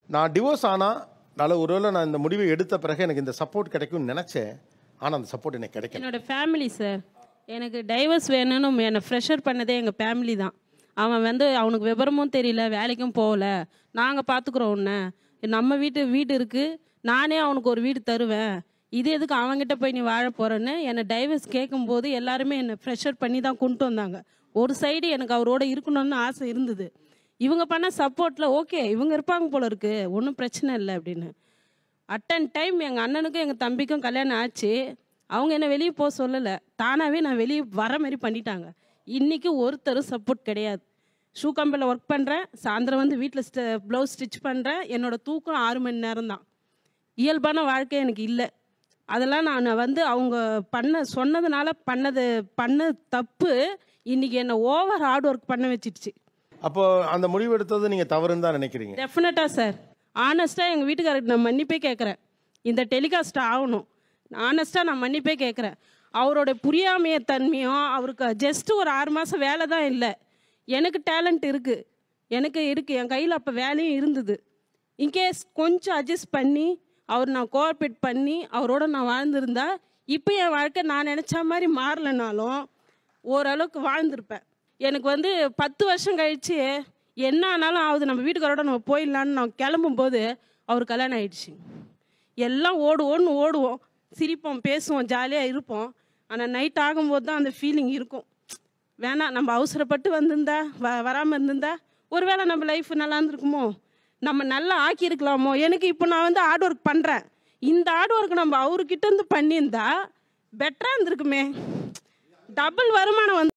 நான் டிவோர்ஸ் ஆனால் நல்ல ஒருவேளை நான் இந்த முடிவை எடுத்த பிறகு எனக்கு இந்த சப்போர்ட் கிடைக்கும்னு நினச்சேன் ஆனால் அந்த சப்போர்ட் எனக்கு கிடைக்கல என்னோட ஃபேமிலி சார் எனக்கு டைவர்ஸ் வேணும்னு என்னை ஃப்ரெஷர் பண்ணதே எங்கள் ஃபேமிலி தான் அவன் வந்து அவனுக்கு விவரமும் தெரியல வேலைக்கும் போகல நாங்கள் பார்த்துக்குறோம் உன்னை நம்ம வீட்டு வீடு இருக்குது நானே அவனுக்கு ஒரு வீடு தருவேன் இது எதுக்கு அவன்கிட்ட போய் நீ வாழ போகிறேன்னு என்னை டைவர்ஸ் கேட்கும்போது எல்லாருமே என்னை ப்ரெஷர் பண்ணி தான் கொண்டு வந்தாங்க ஒரு சைடு எனக்கு அவரோட இருக்கணும்னு ஆசை இருந்தது இவங்க பண்ண சப்போர்ட்டில் ஓகே இவங்க இருப்பாங்க போல இருக்கு ஒன்றும் பிரச்சனை இல்லை அப்படின்னு அட்டன் டைம் எங்கள் அண்ணனுக்கும் எங்கள் தம்பிக்கும் கல்யாணம் ஆச்சு அவங்க என்ன வெளியே போக சொல்லலை தானாகவே நான் வெளியே வர மாதிரி பண்ணிட்டாங்க இன்றைக்கி ஒருத்தரும் சப்போர்ட் கிடையாது ஷூ கம்பெனியில் ஒர்க் பண்ணுறேன் சாயந்தரம் வந்து வீட்டில் ஸ்ட ப்ளவுஸ் ஸ்டிச் பண்ணுறேன் என்னோட தூக்கம் ஆறு மணி நேரம் தான் இயல்பான வாழ்க்கை எனக்கு இல்லை அதெல்லாம் நான் வந்து அவங்க பண்ண சொன்னதுனால பண்ணது பண்ண தப்பு இன்னைக்கு என்னை ஓவர் ஹார்ட் ஒர்க் பண்ண வச்சிடுச்சு அப்போ அந்த முடிவு எடுத்தது நீங்கள் தவறுன்னு தான் நினைக்கிறீங்க டெஃபினட்டாக சார் ஆனஸ்ட்டாக எங்கள் வீட்டுக்காரருக்கு நான் மன்னிப்பே கேட்குறேன் இந்த டெலிகாஸ்ட் ஆகணும் ஆனஸ்ட்டாக நான் மன்னிப்பே கேட்குறேன் அவரோட புரியாமைய தன்மையும் அவருக்கு ஜஸ்ட் ஒரு ஆறு மாதம் வேலை தான் இல்லை எனக்கு டேலண்ட் இருக்குது எனக்கு இருக்குது என் கையில் அப்போ வேலையும் இருந்தது இன்கேஸ் கொஞ்சம் அட்ஜஸ்ட் பண்ணி அவர் நான் கோஆப்ரேட் பண்ணி அவரோட நான் வாழ்ந்திருந்தா இப்போ என் வாழ்க்கை நான் நினச்ச மாதிரி மாறலைனாலும் ஓரளவுக்கு வாழ்ந்திருப்பேன் எனக்கு வந்து பத்து வருஷம் கழிச்சு என்ன ஆனாலும் ஆகுது நம்ம வீட்டுக்காரோட நம்ம போயிடலான்னு நான் கிளம்பும்போது அவர் கல்யாணம் ஆயிடுச்சு எல்லாம் ஓடுவோன்னு ஓடுவோம் சிரிப்போம் பேசுவோம் ஜாலியாக இருப்போம் ஆனால் நைட் ஆகும்போது தான் அந்த ஃபீலிங் இருக்கும் வேணாம் நம்ம அவசரப்பட்டு வந்திருந்தா வ வராமல் இருந்திருந்தா ஒருவேளை நம்ம லைஃப் நல்லா இருந்திருக்குமோ நம்ம நல்லா ஆக்கியிருக்கலாமோ எனக்கு இப்போ நான் வந்து ஹார்ட் ஒர்க் பண்ணுறேன் இந்த ஹார்ட் ஒர்க் நம்ம அவர்கிட்ட இருந்து பண்ணியிருந்தா பெட்டராக இருந்திருக்குமே டபுள் வருமானம் வந்து